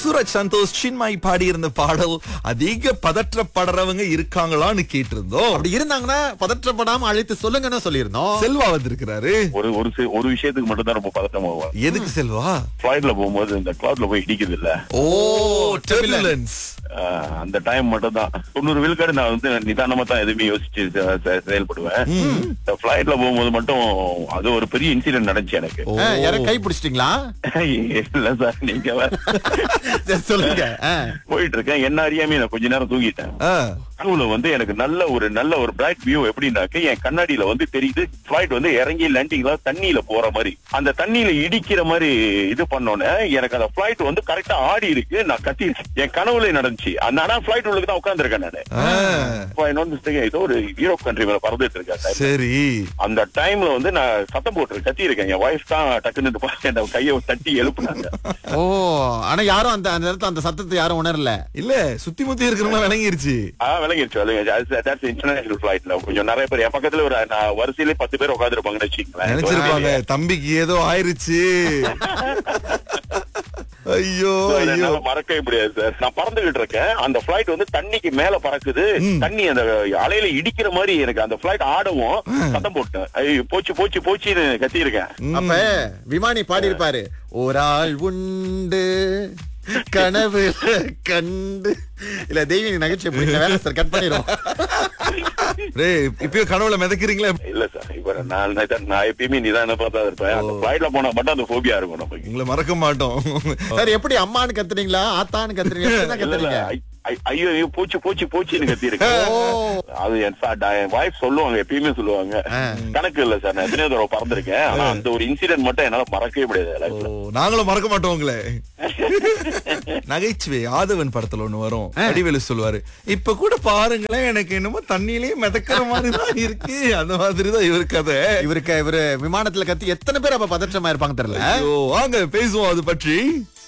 சூரஜ் சந்தோஷ் சின்மாய் பாடி இருந்த பாடல் அதிக பதற்றப்படுறவங்க இருக்காங்களான்னு கேட்டிருந்தோம் அப்படி இருந்தாங்கன்னா பதற்றப்படாம அழைத்து சொல்லுங்கன்னு சொல்லியிருந்தோம் செல்வா வந்திருக்கிறாரு ஒரு ஒரு சி- ஒரு விஷயத்துக்கு மட்டும் தான் ரொம்ப பதட்டம் ஆகும் எதுக்கு செல்வா ஃபிளைட்ல போகும்போது இந்த கிளவுட்ல போய் இடிக்குது இல்ல ஓ டர்புலன்ஸ் ஆஹ் அந்த டைம் மட்டும் தான் தொண்ணூறு விழுக்காடு நான் வந்து நிதானமா தான் எதுவுமே யோசிச்சு செ- செ- செயல்படுவேன் இந்த ஃபிளைட்ல போகும்போது மட்டும் அது ஒரு பெரிய இன்சிடென்ட் நடந்துச்சு எனக்கு ஆ, யாரும் கை பிடிச்சிட்டீங்களா இல்ல சார் நீங்க வேற. சரி, சொல்லுங்க ஆ. போயிட்டு இருக்கேன் என்ன அறியாமே நான் கொஞ்ச நேரம் தூங்கிட்டேன் கனவுல வந்து எனக்கு நல்ல ஒரு நல்ல ஒரு பிரைட் வியூ எப்படின்னாக்க என் கண்ணாடியில வந்து தெரியுது ஃபிளைட் வந்து இறங்கி லேண்டிங்ல தண்ணியில போற மாதிரி அந்த தண்ணியில இடிக்கிற மாதிரி இது பண்ணோன்னே எனக்கு அந்த ஃபிளைட் வந்து கரெக்டா ஆடி இருக்கு நான் கத்தி என் கனவுல நடந்துச்சு அந்த ஆனா ஃபிளைட் உள்ளுக்கு தான் உட்காந்துருக்கேன் நானு இப்ப இன்னொன்னு mistake, ஏதோ ஒரு யூரோப் கண்ட்ரி மேல பறந்துட்டு இருக்கேன் time. சரி அந்த டைம்ல வந்து நான் சத்தம் போட்டு கத்தி இருக்கேன் என் ஒய்ஃப் தான் டக்குன்னு இந்த பாரு, என் கையை தட்டி எழுப்புனாங்க ஓ ஆனா யாரும் அந்த அந்த நேரத்துல அந்த சத்தத்தை யாரும் உணரல இல்ல சுத்தி முத்தி இருக்கிறவங்க விளங்கிருச்சு ஆ விளங்கிருச்சு விளங்கிருச்சு இன்டர்நேஷனல் ஃபிளைட்ல கொஞ்சம் நிறைய பேர் என் பக்கத்துல ஒரு நான் வரிசையிலே பத்து பேர் உட்காந்துருப்பாங்கன்னு வச்சுக்கங்களேன் நினைச்சிருப்பாங்க தம்பிக்கு ஏதோ ஆயிருச்சு ஐயோ So, அதை ஐயோ என்னால மறக்கவே முடியாது சார் நான் பறந்துகிட்டு இருக்கேன் அந்த பிளைட் வந்து தண்ணிக்கு மேல பறக்குது தண்ணி அந்த அலையில இடிக்கிற மாதிரி எனக்கு அந்த பிளைட் ஆடவும் சத்தம் போட்டேன் ஐயோ போச்சு போச்சு போச்சுன்னு கத்தி இருக்கேன் அப்ப விமானி பாடி இருப்பாரு ஒரு ஆள் உண்டு கனவு கண்டு இல்ல தெய்வீக நகைச்சுவை பிடிக்கல வேலை சார் கட் பண்ணிடும் டேய் இப்பயும் கனவுல மிதக்கிறீங்களே இல்ல சார் இப்ப நான் நான் நான் எப்பயுமே நிதான பார்த்தா இருப்பேன் அந்த பிளைட்ல போனா மட்டும் அந்த போபியா இருக்கும் நமக்கு உங்களை மறக்க மாட்டோம் சார் எப்படி அம்மான்னு கத்துறீங்களா ஆத்தான்னு கத்துறீங்களா எப்படிதான் இல்ல, இல்ல, கத்துறீங்க ஐ- ஐ- ஐயோ ஐயோ போச்சு போச்சு போச்சுன்னு கத்தி இருக்கேன் ஓ அது என் சா- டா- என் வாய்ஸ் சொல்லுவாங்க எப்பயுமே சொல்லுவாங்க கணக்கு இல்ல சார் நான் எத்தனையோ தடவை பறந்திருக்கேன் ஆனா அந்த ஒரு இன்சிடென்ட் மட்டும் என்னால மறக்கவே முடியாது ஓ, லைஃப்ல நாங்களும் மறக்க மாட்டோம் உங்களை நகைச்சுவை ஆதவன் படத்துல ஒண்ணு வரும் அடிவேலு சொல்லுவாரு இப்ப கூட பாருங்களேன் எனக்கு என்னமோ தண்ணியிலேயே மிதக்கிற மாதிரி தான் இருக்கு அந்த மாதிரி தான் இவரு கதை இவருக்கு இவரு விமானத்துல கத்தி எத்தனை பேர் அப்ப பதற்றமா இருப்பாங்க தெரியல ஐயோ, வாங்க பேசுவோம் அது பற்றி